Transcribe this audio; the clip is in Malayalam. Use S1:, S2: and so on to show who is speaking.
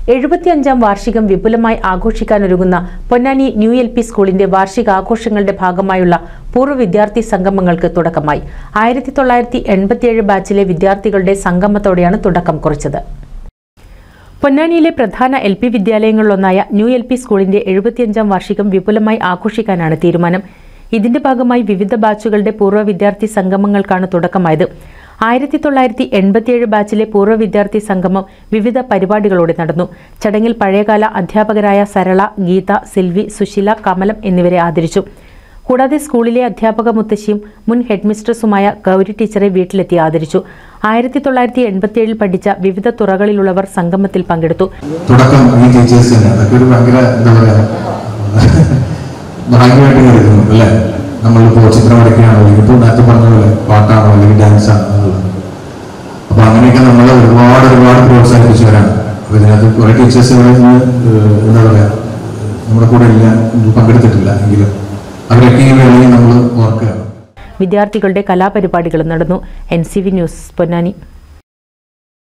S1: എഴുപത്തിയഞ്ചാം വാർഷികം വിപുലമായി ആഘോഷിക്കാനൊരുങ്ങുന്ന പൊന്നാനി ന്യൂ എൽ പി സ്കൂളിന്റെ വാർഷികാഘോഷങ്ങളുടെ ഭാഗമായുള്ള പൂർവ്വ വിദ്യാർത്ഥി സംഗമങ്ങൾക്ക് തുടക്കമായി ആയിരത്തി തൊള്ളായിരത്തി എൺപത്തിയേഴ് ബാച്ചിലെ വിദ്യാർത്ഥികളുടെ സംഗമത്തോടെയാണ് തുടക്കം കുറിച്ചത് പൊന്നാനിയിലെ പ്രധാന എൽ പി വിദ്യാലയങ്ങളിലൊന്നായ ന്യൂ എൽ പി സ്കൂളിന്റെ എഴുപത്തിയഞ്ചാം വാർഷികം വിപുലമായി ആഘോഷിക്കാനാണ് തീരുമാനം ഇതിന്റെ ഭാഗമായി വിവിധ ബാച്ചുകളുടെ പൂർവ്വ വിദ്യാർത്ഥി സംഗമങ്ങൾക്കാണ് തുടക്കമായത് ആയിരത്തി തൊള്ളായിരത്തി എൺപത്തിയേഴ് ബാച്ചിലെ പൂർവ്വ വിദ്യാർത്ഥി സംഗമം വിവിധ പരിപാടികളോടെ നടന്നു ചടങ്ങിൽ പഴയകാല അധ്യാപകരായ സരള ഗീത സിൽവി സുശീല കമലം എന്നിവരെ ആദരിച്ചു കൂടാതെ സ്കൂളിലെ അധ്യാപക മുത്തശ്ശിയും മുൻ ഹെഡ്മിസ്ട്രസുമായ ഗൗരി ടീച്ചറെ വീട്ടിലെത്തി ആദരിച്ചു ആയിരത്തി തൊള്ളായിരത്തി എൺപത്തിയേഴിൽ പഠിച്ച വിവിധ തുറകളിലുള്ളവർ സംഗമത്തിൽ പങ്കെടുത്തു
S2: തുടക്കം ഈ ടീച്ചേഴ്സ് തന്നെ അതൊക്കെ ഒരു ഭയങ്കര എന്താ പറയാ ഭാഗ്യമായിട്ട് കരുതുന്നു അല്ലേ നമ്മളിപ്പോ ചിത്രം വരയ്ക്കുകയാണോ അല്ലെങ്കിൽ ഇപ്പോൾ നേരത്തെ പറഞ്ഞ പോലെ പാട്ടാണോ അല്ലെങ്കിൽ ഡാൻസ് ആണോ എന്നുള്ളത് അപ്പൊ അങ്ങനെയൊക്കെ നമ്മൾ ഒരുപാട് ഒരുപാട് പ്രോത്സാഹിപ്പിച്ചവരാണ് അപ്പൊ ഇതിനകത്ത് കുറെ ടീച്ചേഴ്സ് ഇവിടെ നിന്ന് ഏഹ്, എന്താ പറയാ നമ്മുടെ കൂടെ ഇല്ല പങ്കെടുത്തിട്ടില്ല എങ്കിലും അവരൊക്കെ ഈ വേളയിൽ നമ്മൾ ഓർക്കുകയാണ്
S1: വിദ്യാർത്ഥികളുടെ കലാപരിപാടികളും നടന്നു N C V news Ponnani